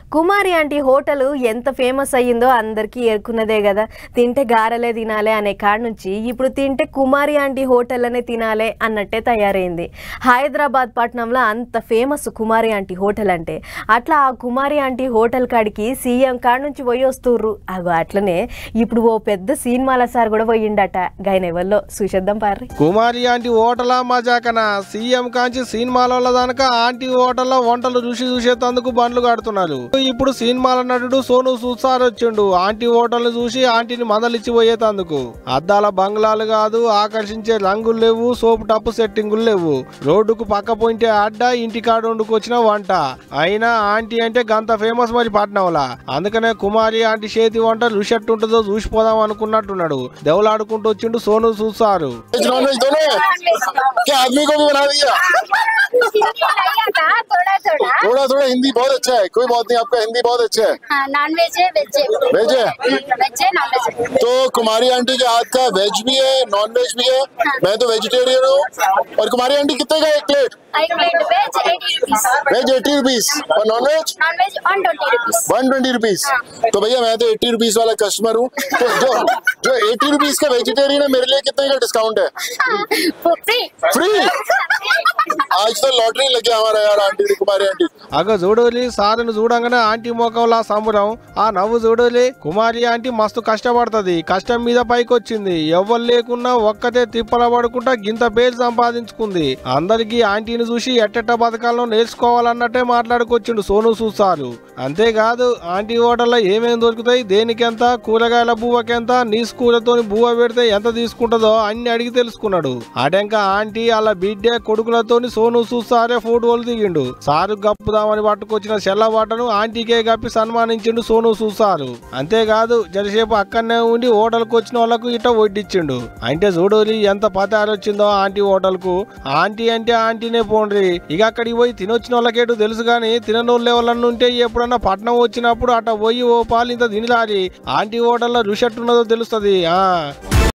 కుమారి aunty hotel ఎంత famous అయ్యిందో అందరికీ ఎరుకున్నదే కదా తింటే గారెలే తినాలే అనే కాడ నుంచి ఇప్పుడు తింటే కుమారి ఆంటీ హోటల్ అనే తినాలే అన్నట్టే తయారైంది హైదరాబాద్ పట్టణంలో అంత ఫేమస్ కుమారి ఆంటీ హోటల్ అంటే అట్లా ఆ కుమారి ఆంటీ హోటల్ కాడికి సీఎం కాడ నుంచి పోయి వస్తుర్రు అగో అట్లనే ఇప్పుడు ఓ పెద్ద సినిమాల సార్ కూడా పోయిండట గైన ఎవరిలో చూసేద్దాం పార్రి కుమారి ఆంటీ హోటలా మజాకన సీఎం కాంచి సినిమాల దానక ఆంటీ హోటల్లో వంటలు చూసి చూసేందుకు బండ్లు కడుతున్నారు ఇప్పుడు సినిమాల నటుడు సోను సూసార్ వచ్చిండు ఆంటీ హోటల్ చూసి ఆంటీని మందలిచ్చి పోయేతందుకు అద్దాల బంగ్లాలు కాదు ఆకర్షించే రంగులు లేవు సోపు టప్పు సెట్టింగులు లేవు రోడ్డుకు పక్క పోయింటే అడ్డ ఇంటి కాడ వండుకొచ్చిన వంట అయినా ఆంటీ అంటే గంత ఫేమస్ మరి పట్నంలా అందుకనే కుమారి ఆంటీ చేతి వంట రుచి ఎట్టుంటుందో చూసిపోదాం అనుకున్నట్టున్నాడు దెవలాడుకుంటూ వచ్చిండు సోను చూసారు वेज नॉन वेज दोनों है क्या आदमी को भी बना दिया थोड़ा थोड़ा थोड़ा थोड़ा हिंदी बहुत अच्छा है कोई बात नहीं आपका हिंदी बहुत अच्छा है नॉन वेज है वेज है वेज है वेज है नॉन वेज है तो कुमारी आंटी के हाथ का वेज भी है नॉन वेज भी है मैं तो वेजिटेरियन हूँ और कुमारी आंटी कितने का एक प्लेट एक plate veg eighty rupees veg eighty rupees और non veg non veg one twenty rupees one twenty rupees तो भैया मैं तो एट्टी रुपीज वाला कस्टमर हूँ तो जो जो एटी रुपीज का वेजिटेरियन है मेरे लिए कितने का डिस्काउंट है फ्री फ्री आज तो लॉटरी लग गया हमारा यार आंटी कुमारी आंटी అగ చూడలి సారును చూడంగానే ఆంటీ ముఖంలా సంబరం ఆ నవ్వు చూడలి కుమారి ఆంటీ మస్తు కష్టపడుతుంది కష్టం మీద పైకొచ్చింది ఎవ్వరు లేకున్నా ఒక్కతే తిప్పల పడుకుంటా గింత పేరు సంపాదించుకుంది అందరికీ ఆంటీని చూసి ఎట్టెట్ట బతకాలను నేర్చుకోవాలన్నట్టే మాట్లాడుకొచ్చిండు సోను చూస్తారు అంతేకాదు ఆంటీ హోటల్లో ఏమేమి దొరుకుతాయి దేనికెంత కూరగాయల బువ్వకెంత నీసు కూరతోని బువ్వ పెడితే ఎంత తీసుకుంటుందో అన్ని అడిగి తెలుసుకున్నాడు అటెంక ఆంటీ అలా బిడ్డే కొడుకులతోని సోను చూస్తారే ఫోటోలు దిగిండు సారు గప్పుదామని పట్టుకొచ్చిన చెల్లవాటను ఆంటీకే గప్పి సన్మానించిండు సోను చూసారు అంతేకాదు జరసేపు అక్కడనే ఉండి హోటల్కి వచ్చిన వాళ్ళకు ఇట వడ్డిచ్చిండు అంటే చూడోలి ఎంత పతారు వచ్చిందో ఆంటీ హోటల్కు ఆంటీ అంటే ఆంటీనే పోండ్రి ఇక అక్కడికి పోయి తినొచ్చిన వాళ్ళకేటు తెలుసు కానీ తిననోళ్ళు ఎవరన్నా ఉంటే ఎప్పుడన్నా పట్నం వచ్చినప్పుడు అట్ట పోయి ఓ పాలు ఇంత తినిలారి ఆంటీ హోటల్లో రుషెట్టున్నదో తెలుస్తుంది ఆ